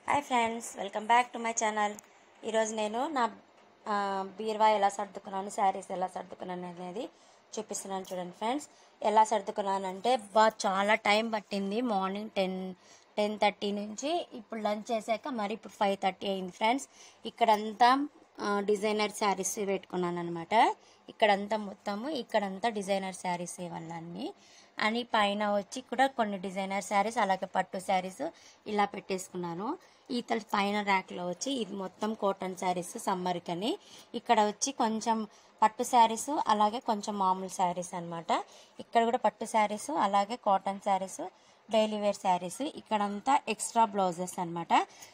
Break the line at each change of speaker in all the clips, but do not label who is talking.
hi friends welcome back to my channel ఈరోజు నేను నా ఆ, బీరువా ఎలా సర్దుకున్నాను శారీస్ ఎలా సర్దుకున్నాను అనేది చూపిస్తున్నాను చూడండి ఫ్రెండ్స్ ఎలా సర్దుకున్నాను అంటే బా చాలా టైం పట్టింది మార్నింగ్ టెన్ టెన్ థర్టీ నుంచి ఇప్పుడు లంచ్ చేశాక మరి ఇప్పుడు ఫైవ్ థర్టీ అయింది ఫ్రెండ్స్ ఇక్కడంతా ఆ, డిజైనర్ శారీస్ పెట్టుకున్నాను అనమాట ఇక్కడంతా మొత్తము ఇక్కడంతా డిజైనర్ శారీస్ ఇవన్నీ అని పైన వచ్చి కూడా కొన్ని డిజైనర్ శారీస్ అలాగే పట్టు శారీస్ ఇలా పెట్టేసుకున్నాను ఈతల పైన ర్యాక్లో వచ్చి ఇది మొత్తం కాటన్ శారీస్ సమ్మర్కి అని ఇక్కడ వచ్చి కొంచెం పట్టు శారీస్ అలాగే కొంచెం మామూలు శారీస్ అన్నమాట ఇక్కడ కూడా పట్టు శారీస్ అలాగే cotton saris daily wear saris ఇక్కడంతా ఎక్స్ట్రా బ్లౌజెస్ అన్నమాట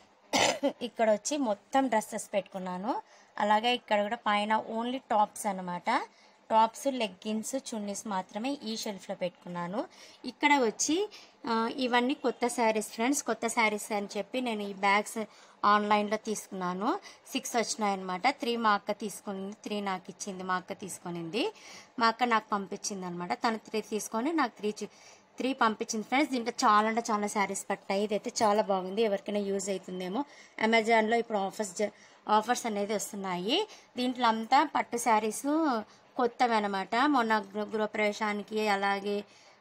ఇక్కడ వచ్చి మొత్తం డ్రెస్సెస్ పెట్టుకున్నాను అలాగే ఇక్కడ కూడా పైన ఓన్లీ టాప్స్ అన్నమాట టాప్స్ లెగ్గిన్స్ చున్నీస్ మాత్రమే ఈ షెల్ఫ్లో పెట్టుకున్నాను ఇక్కడ వచ్చి ఆ, ఇవన్నీ కొత్త శారీస్ ఫ్రెండ్స్ కొత్త శారీస్ అని చెప్పి నేను ఈ బ్యాగ్స్ ఆన్లైన్లో తీసుకున్నాను సిక్స్ వచ్చినాయి అనమాట త్రీ మా అక్క తీసుకునింది త్రీ నాకు ఇచ్చింది మా అక్క తీసుకునింది మా అక్క నాకు పంపించింది అనమాట తను త్రీ తీసుకొని నాకు త్రీ చి- త్రీ పంపించింది ఫ్రెండ్స్ దీంట్లో చాలా అంటే చాలా శారీస్ పట్టాయి ఇదైతే చాలా బాగుంది ఎవరికైనా యూజ్ అవుతుందేమో అమెజాన్లో ఇప్పుడు ఆఫర్స్ జ- ఆఫర్స్ అనేది వస్తున్నాయి దీంట్లో అంతా పట్టు శారీస్ కొత్తవి అనమాట మొన్న గృ గృహప్రవేశానికి అలాగే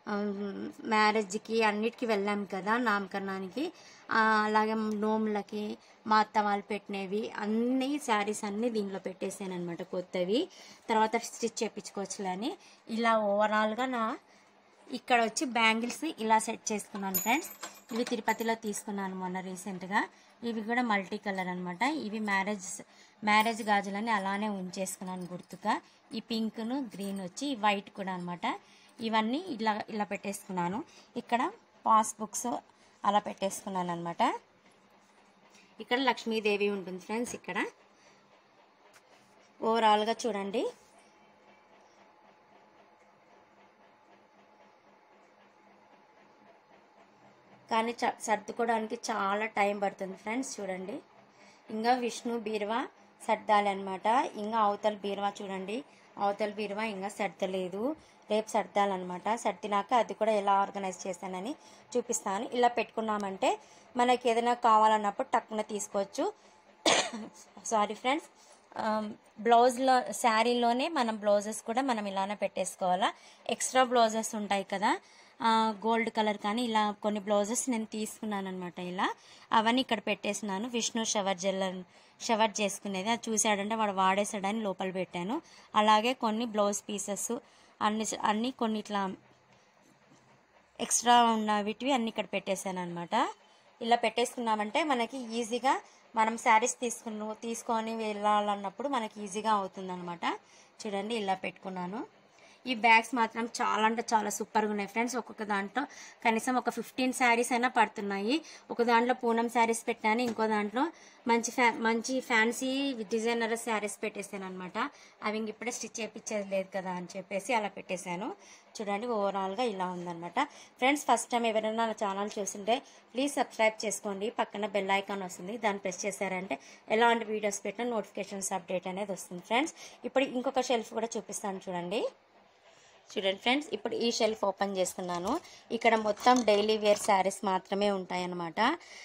మ్యారేజ్కి అన్నిటికీ వెళ్ళాం కదా నామకరణానికి ఆ, అలాగే నోములకి మా అత్త వాళ్ళు పెట్టినవి అన్ని శారీస్ అన్ని దీంట్లో పెట్టేసాను అనమాట కొత్తవి తర్వాత స్టిచ్ చేయించుకోవచ్చులని ఇలా ఓవరాల్గా నా ఇక్కడ వచ్చి బ్యాంగిల్స్ ఇలా సెట్ చేసుకున్నాను ఫ్రెండ్స్ ఇవి తిరుపతిలో తీసుకున్నాను మొన్న రీసెంట్గా ఇవి కూడా మల్టీ కలర్ అనమాట ఇవి మ్యారేజ్ మ్యారేజ్ గాజులని అలానే ఉంచేసుకున్నాను గుర్తుగా ఈ పింక్ను గ్రీన్ వచ్చి ఈ వైట్ కూడా అనమాట ఇవన్నీ ఇలా ఇలా పెట్టేసుకున్నాను ఇక్కడ పాస్బుక్స్ అలా పెట్టేసుకున్నాను అనమాట ఇక్కడ లక్ష్మీదేవి ఉంటుంది ఫ్రెండ్స్ ఇక్కడ ఓవరాల్గా చూడండి కానీ చ సర్దుకోవడానికి చాలా టైం పడుతుంది ఫ్రెండ్స్ చూడండి ఇంకా విష్ణు బీరువా సర్దాలి అనమాట ఇంకా అవతల బీరువా చూడండి అవతల బీరువా ఇంకా సర్దలేదు రేపు సర్దాలన్నమాట సర్దినాక అది కూడా ఎలా ఆర్గనైజ్ చేశానని చూపిస్తాను ఇలా పెట్టుకున్నామంటే మనకి ఏదైనా కావాలన్నప్పుడు టక్కున తీసుకోవచ్చు సారీ ఫ్రెండ్స్ బ్లౌజ్లో శారీలోనే మనం బ్లౌజెస్ కూడా మనం ఇలానే పెట్టేసుకోవాలా ఎక్స్ట్రా బ్లౌజెస్ ఉంటాయి కదా గోల్డ్ కలర్ కానీ ఇలా కొన్ని బ్లౌజెస్ నేను తీసుకున్నాను అనమాట ఇలా అవన్నీ ఇక్కడ పెట్టేసినాను విష్ణు షవర్ జెల్ షవర్ చేసుకునేది అది చూశాడంటే వాడు వాడేసాడని లోపల పెట్టాను అలాగే కొన్ని బ్లౌజ్ పీసెస్ అన్ని అన్ని కొన్ని ఇట్లా ఎక్స్ట్రా ఉన్న వీటివి అన్ని ఇక్కడ పెట్టేశాను అనమాట ఇలా పెట్టేసుకున్నామంటే మనకి ఈజీగా మనం శారీస్ తీసుకున్న తీసుకొని వెళ్ళాలన్నప్పుడు మనకి ఈజీగా అవుతుంది అనమాట చూడండి ఇలా పెట్టుకున్నాను ఈ బ్యాగ్స్ మాత్రం చాలా అంటే చాలా సూపర్గా ఉన్నాయి ఫ్రెండ్స్ ఒక్కొక్క దాంట్లో కనీసం ఒక ఫిఫ్టీన్ శారీస్ అయినా పడుతున్నాయి ఒక దాంట్లో పూనం శారీస్ పెట్టాను ఇంకో దాంట్లో మంచి ఫ్యా మంచి ఫ్యాన్సీ డిజైనర్ శారీస్ పెట్టేసాను అనమాట అవి ఇంక ఇప్పుడే స్టిచ్ చేయించేది లేదు కదా అని చెప్పేసి అలా పెట్టేశాను చూడండి ఓవరాల్గా ఇలా ఉందన్నమాట ఫ్రెండ్స్ ఫస్ట్ టైం ఎవరైనా నా ఛానల్ చూస్తుంటే ప్లీజ్ సబ్స్క్రైబ్ చేసుకోండి పక్కన బెల్ ఐకాన్ వస్తుంది దాన్ని ప్రెస్ చేశారంటే ఎలాంటి వీడియోస్ పెట్టినా నోటిఫికేషన్స్ అప్డేట్ అనేది వస్తుంది ఫ్రెండ్స్ ఇప్పుడు ఇంకొక షెల్ఫ్ కూడా చూపిస్తాను చూడండి చూడండి ఫ్రెండ్స్ ఇప్పుడు ఈ షెల్ఫ్ ఓపెన్ చేస్తున్నాను ఇక్కడ మొత్తం డైలీ వేర్ శారీస్ మాత్రమే ఉంటాయన్నమాట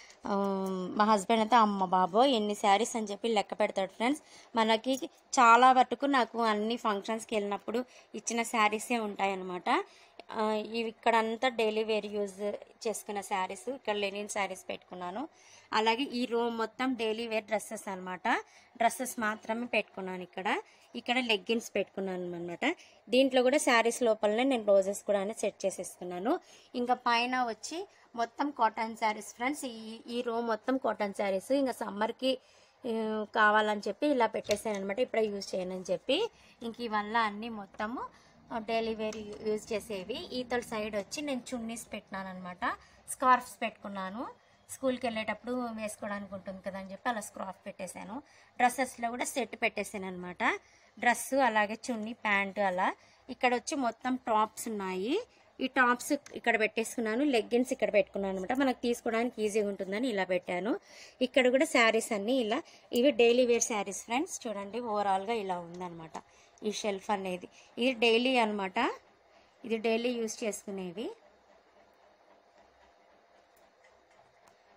ఆమ్, మా హస్బెండ్ అయితే అమ్మ బాబో ఎన్ని శారీస్ అని చెప్పి లెక్క పెడతాడు ఫ్రెండ్స్ మనకి చాలా వరకు నాకు అన్ని ఫంక్షన్స్కి వెళ్ళినప్పుడు ఇచ్చిన శారీసే ఉంటాయన్నమాట ఆ, ఇవి ఇక్కడ అంతా డైలీ వేర్ యూజ్ చేసుకున్న శారీస్ ఇక్కడ లెనిన్ శారీస్ పెట్టుకున్నాను అలాగే ఈ రో మొత్తం డైలీ వేర్ డ్రెస్సెస్ అన్నమాట డ్రెస్సెస్ మాత్రమే పెట్టుకున్నాను ఇక్కడ ఇక్కడ లెగ్గిన్స్ పెట్టుకున్నాను అనమాట దీంట్లో కూడా శారీస్ లోపలనే నేను బ్లౌజెస్ కూడా సెట్ చేసేసుకున్నాను ఇంకా పైన వచ్చి మొత్తం కాటన్ శారీస్ ఫ్రెండ్స్ ఈ ఈ రో మొత్తం కాటన్ శారీస్ ఇంకా సమ్మర్కి కావాలని చెప్పి ఇలా పెట్టేసాను అనమాట ఇప్పుడే యూజ్ చేయనని చెప్పి ఇంక ఇవల్ల అన్నీ మొత్తము డైలీ వేర్ యూజ్ చేసేవి ఈతల సైడ్ వచ్చి నేను చున్నీస్ పెట్టినాను అనమాట స్కార్ఫ్స్ పెట్టుకున్నాను స్కూల్కి వెళ్ళేటప్పుడు వేసుకోవడానికి ఉంటుంది కదా అని చెప్పి అలా స్క్రాఫ్ పెట్టేశాను డ్రెస్సెస్లో కూడా సెట్ పెట్టేశాను అనమాట డ్రెస్ అలాగే చున్నీ ప్యాంటు అలా ఇక్కడ వచ్చి మొత్తం టాప్స్ ఉన్నాయి ఈ టాప్స్ ఇక్కడ పెట్టేసుకున్నాను లెగ్గిన్స్ ఇక్కడ పెట్టుకున్నాను అనమాట మనకు తీసుకోవడానికి ఈజీగా ఉంటుందని ఇలా పెట్టాను ఇక్కడ కూడా శారీస్ అన్నీ ఇలా ఇవి డైలీ వేర్ శారీస్ ఫ్రెండ్స్ చూడండి ఓవరాల్గా ఇలా ఉందన్నమాట ఈ షెల్ఫ్ అనేది ఇది డైలీ అన్నమాట ఇది డైలీ యూస్ చేసుకునేవి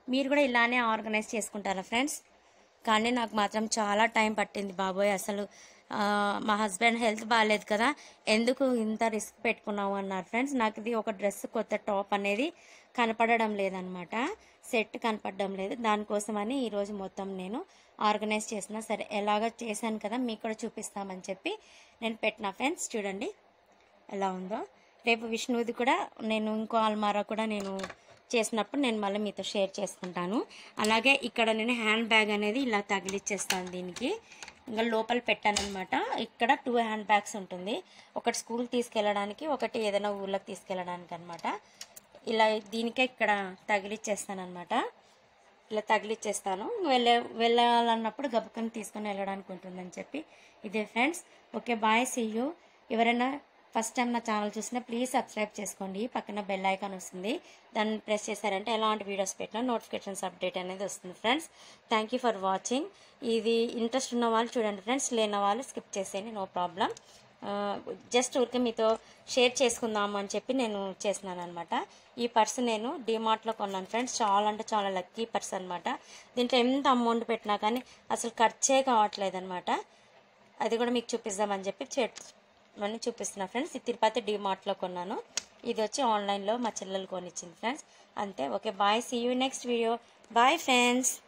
మీరు కూడా ఇలానే ఆర్గనైజ్ చేసుకుంటారా ఫ్రెండ్స్ కానీ నాకు మాత్రం చాలా టైం పట్టింది బాబోయ్ అసలు ఆ, మా హస్బెండ్ హెల్త్ బాగాలేదు కదా ఎందుకు ఇంత రిస్క్ పెట్టుకున్నావు అన్నారు ఫ్రెండ్స్ నాకు ఇది ఒక డ్రెస్ కొత్త టాప్ అనేది కనపడడం లేదనమాట సెట్ కనపడడం లేదు దానికోసమని ఈరోజు మొత్తం నేను ఆర్గనైజ్ చేసిన సరే ఎలాగ చేశాను కదా మీకు కూడా చూపిస్తామని చెప్పి నేను పెట్టిన ఫ్రెండ్స్ చూడండి ఎలా ఉందో రేపు విష్ణువుది కూడా నేను ఇంకో అల్మారా కూడా నేను చేసినప్పుడు నేను మళ్ళీ మీతో షేర్ చేసుకుంటాను అలాగే ఇక్కడ నేను హ్యాండ్ బ్యాగ్ అనేది ఇలా తగిలిచ్చేస్తాను దీనికి ఇంకా లోపల పెట్టాను అనమాట ఇక్కడ టూ హ్యాండ్ బ్యాగ్స్ ఉంటుంది ఒకటి స్కూల్ తీసుకెళ్ళడానికి ఒకటి ఏదైనా ఊర్లోకి తీసుకెళ్ళడానికి అనమాట ఇలా దీనికే ఇక్కడ తగిలిచ్చేస్తాను అనమాట ఇలా తగిలిచ్చేస్తాను వెళ్ళే వెళ్ళాలన్నప్పుడు గబుక్కని తీసుకొని వెళ్ళడానికి ఉంటుందని చెప్పి ఇదే friends okay bye see you ఎవరైనా ఫస్ట్ టైం నా ఛానల్ చూసినా ప్లీజ్ సబ్స్క్రైబ్ చేసుకోండి పక్కన బెల్ ఐకాన్ వస్తుంది దాన్ని ప్రెస్ చేశారంటే ఎలాంటి వీడియోస్ పెట్టినా నోటిఫికేషన్స్ అప్డేట్ అనేది వస్తుంది friends thank you for watching ఇది ఇంట్రెస్ట్ ఉన్న వాళ్ళు చూడండి ఫ్రెండ్స్ లేని వాళ్ళు స్కిప్ చేసేయండి నో ప్రాబ్లం జస్ట్ ఊరికే మీతో షేర్ చేసుకుందాం అని చెప్పి నేను చేసినాను అనమాట ఈ పర్స్ నేను డిమార్ట్లో కొన్నాను ఫ్రెండ్స్ చాలా అంటే చాలా లక్కీ పర్స్ అనమాట దీంట్లో ఎంత అమౌంట్ పెట్టినా కానీ అసలు ఖర్చే కావట్లేదు అనమాట అది కూడా మీకు చూపిద్దామని చెప్పి చే- ఇవన్నీ చూపిస్తున్నా ఫ్రెండ్స్ ఇది తిరుపతి డిమార్ట్లో కొన్నాను ఇది వచ్చి ఆన్లైన్లో మా చెల్లెలు కొనిచ్చింది ఫ్రెండ్స్ అంతే okay bye see you next video bye friends